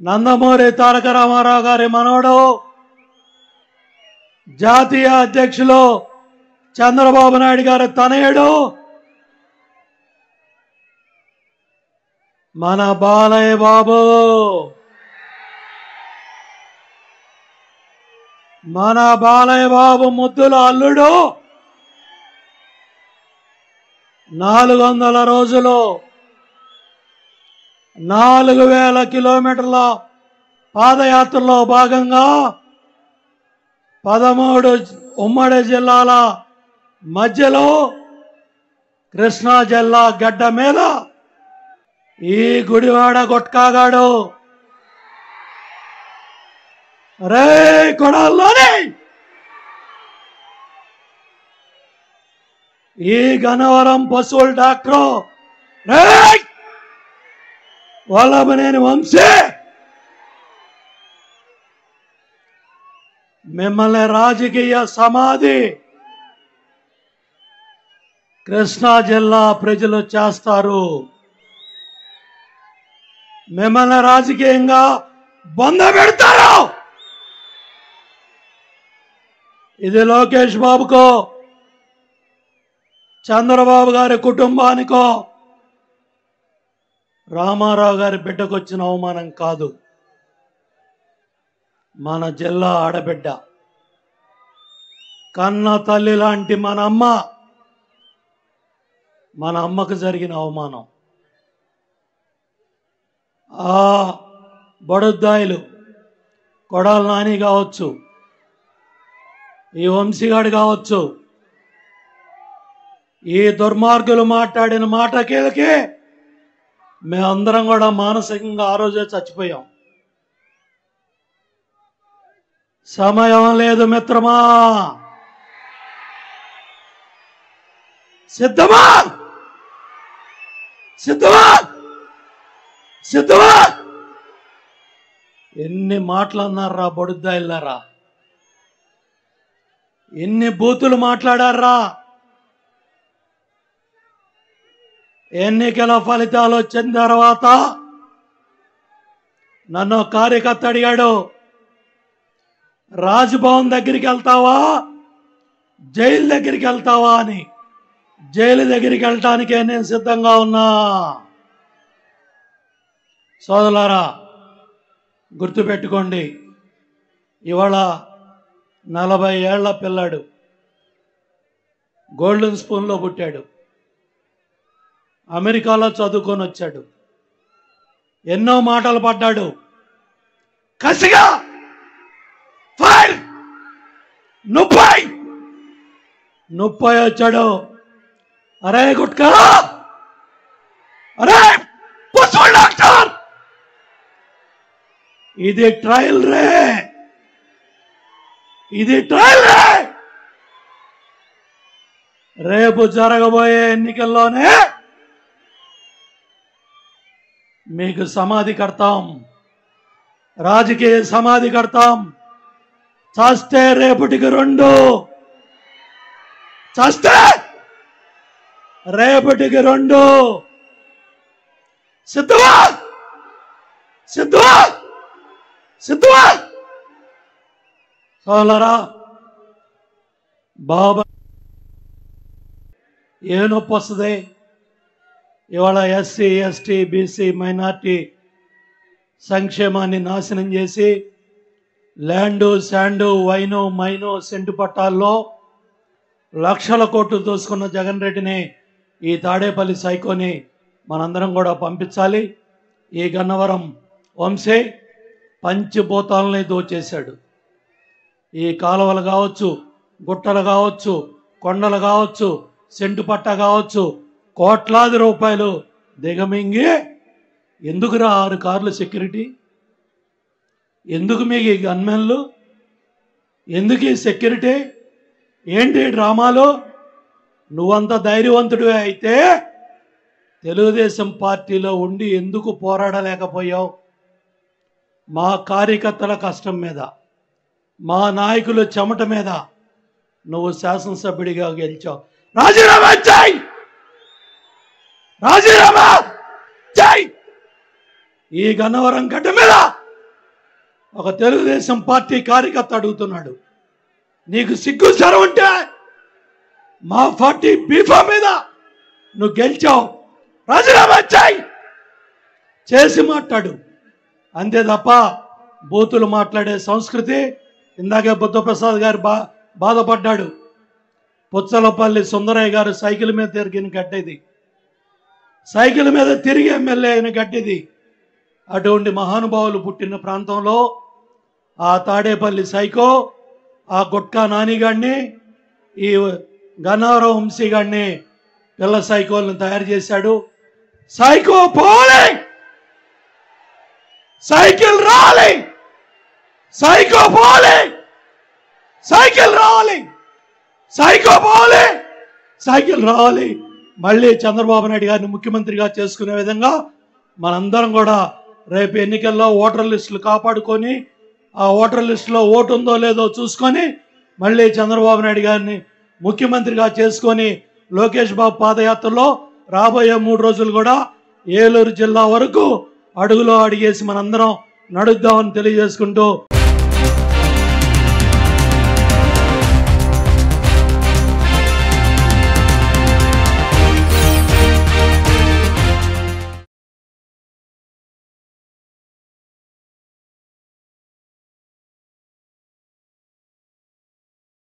నందమూరి తారక రామారావు గారి మనవడు జాతీయ అధ్యక్షులు చంద్రబాబు నాయుడు గారి తనయుడు మన బాలయ్య బాబు మన బాలయ్య బాబు ముద్దుల అల్లుడు నాలుగు వందల రోజులు నాలుగు వేల కిలోమీటర్ల పాదయాత్రలో భాగంగా పదమూడు ఉమ్మడి జిల్లాల మధ్యలో కృష్ణా జిల్లా గడ్డ మీద ఈ గుడివాడ కొట్కాగాడు రే కొడాల్లోని ఈ గనవరం పశువుల డాక్టరు రే వల్లభనేని వంశీ మిమ్మల్ని రాజకీయ సమాధి కృష్ణా జిల్లా ప్రజలు చేస్తారు మిమ్మల్ని రాజకీయంగా బొంద పెడతారు ఇది లోకేష్ బాబుకో చంద్రబాబు గారి కుటుంబానికో రామారావు గారి బిడ్డకు వచ్చిన అవమానం కాదు మన జిల్లా ఆడబిడ్డ కన్న తల్లి లాంటి మన అమ్మ మన అమ్మకు జరిగిన అవమానం ఆ బడుద్దాయిలు కొడాల నాని కావచ్చు ఈ వంశీగాడు కావచ్చు ఈ దుర్మార్గులు మాట్లాడిన మాటకేలకి మేమందరం కూడా మానసికంగా ఆ రోజే చచ్చిపోయాం సమయం లేదు మిత్రమా సిద్ధమా సిద్ధమా సిద్ధమా ఎన్ని మాటలు అన్నారా బొడుద్దాయిల్లారా ఎన్ని బూతులు మాట్లాడారా ఎన్నికల ఫలితాలు వచ్చిన తర్వాత నన్ను ఒక కార్యకర్త అడిగాడు రాజ్భవన్ దగ్గరికి వెళ్తావా జైలు దగ్గరికి వెళ్తావా అని జైలు దగ్గరికి వెళ్ళటానికే నేను సిద్ధంగా ఉన్నా సోదరులారా గుర్తుపెట్టుకోండి ఇవాళ నలభై ఏళ్ల పిల్లాడు గోల్డెన్ స్పూన్లో పుట్టాడు అమెరికాలో చదువుకొని వచ్చాడు ఎన్నో మాటలు పడ్డాడు కసిగా ఫైర్ ముప్పై ముప్పై వచ్చాడు అరే గుట్కా అరే పశువుల డాక్టర్ ఇది ట్రయల్ రే ఇది ట్రయల్ రే రేపు జరగబోయే ఎన్నికల్లోనే మీకు సమాధి కడతాం రాజకీయ సమాధి కడతాం చస్తే రేపటికి రెండు చస్తే రేపటికి రెండు సిద్ధమా సిద్ధమా సిద్ధమా సోలరా బాబా ఏ నొప్పి వస్తుంది ఇవాళ ఎస్సీ ఎస్టీ బీసీ మైనార్టీ సంక్షేమాన్ని నాశనం చేసి land sand wine mine cent పట్టాల్లో లక్షల కోట్లు దోసుకున్న జగన్ రెడ్డిని ఈ తాడేపల్లి సైకోని మనందరం కూడా పంపించాలి ఈ గన్నవరం వంశే పంచభూతాలని దోచేశాడు ఈ కాలువలు కావచ్చు గుట్టలు కావచ్చు కొండలు కావచ్చు సెంటు పట్ట కావచ్చు కోట్లాది రూపాయలు దిగమింగి ఎందుకురా ఆరు కార్లు సెక్యూరిటీ ఎందుకు మీకు ఈ గన్మెన్లు ఎందుకు ఈ సెక్యూరిటీ ఏంటి ఈ డ్రామాలు నువ్వంత ధైర్యవంతుడివే అయితే తెలుగుదేశం పార్టీలో ఉండి ఎందుకు పోరాడలేకపోయావు మా కార్యకర్తల కష్టం మీద మా నాయకుల చెమట మీద నువ్వు శాసనసభ్యుడిగా గెలిచావు రాజీనామా చేయి రాజీనామా చేయి ఈ గన్నవరం గడ్డ మీద ఒక తెలుగుదేశం పార్టీ కార్యకర్త అడుగుతున్నాడు నీకు సిగ్గు సరం ఉంటే మా పార్టీ బీఫా మీద నువ్వు గెలిచావు రాజీనామా చేయి చేసి మాట్లాడు అంతే తప్ప బూతులు మాట్లాడే సంస్కృతి ఇందాకే బుద్ధప్రసాద్ గారు బా బాధపడ్డాడు పుచ్చలపల్లి సుందరయ్య గారు సైకిల్ మీద తిరిగిన గడ్డది సైకిల్ మీద తిరిగి ఎమ్మెల్యే అయిన గడ్డిది అటువంటి మహానుభావులు పుట్టిన ప్రాంతంలో ఆ తాడేపల్లి సైకో ఆ గుట్కా నానిగాడిని ఈ గన్నారం వంశీ గాడిని పిల్ల సైకోలను తయారు చేశాడు సైకో పోలే సైకిల్ రావాలి సైకో పోలే సైకిల్ రావాలి సైకో పోలే సైకిల్ రావాలి మళ్ళీ చంద్రబాబు నాయుడు గారిని ముఖ్యమంత్రిగా చేసుకునే విధంగా మనందరం కూడా రేపు ఎన్నికల్లో ఓటర్ లిస్టులు కాపాడుకొని ఆ ఓటర్ లిస్టులో ఓటు ఉందో లేదో చూసుకొని మళ్ళీ చంద్రబాబు నాయుడు గారిని ముఖ్యమంత్రిగా చేసుకొని లోకేష్ బాబు పాదయాత్రలో రాబోయే మూడు రోజులు కూడా ఏలూరు జిల్లా వరకు అడుగులో అడిగేసి మనందరం నడుద్దామని తెలియజేసుకుంటూ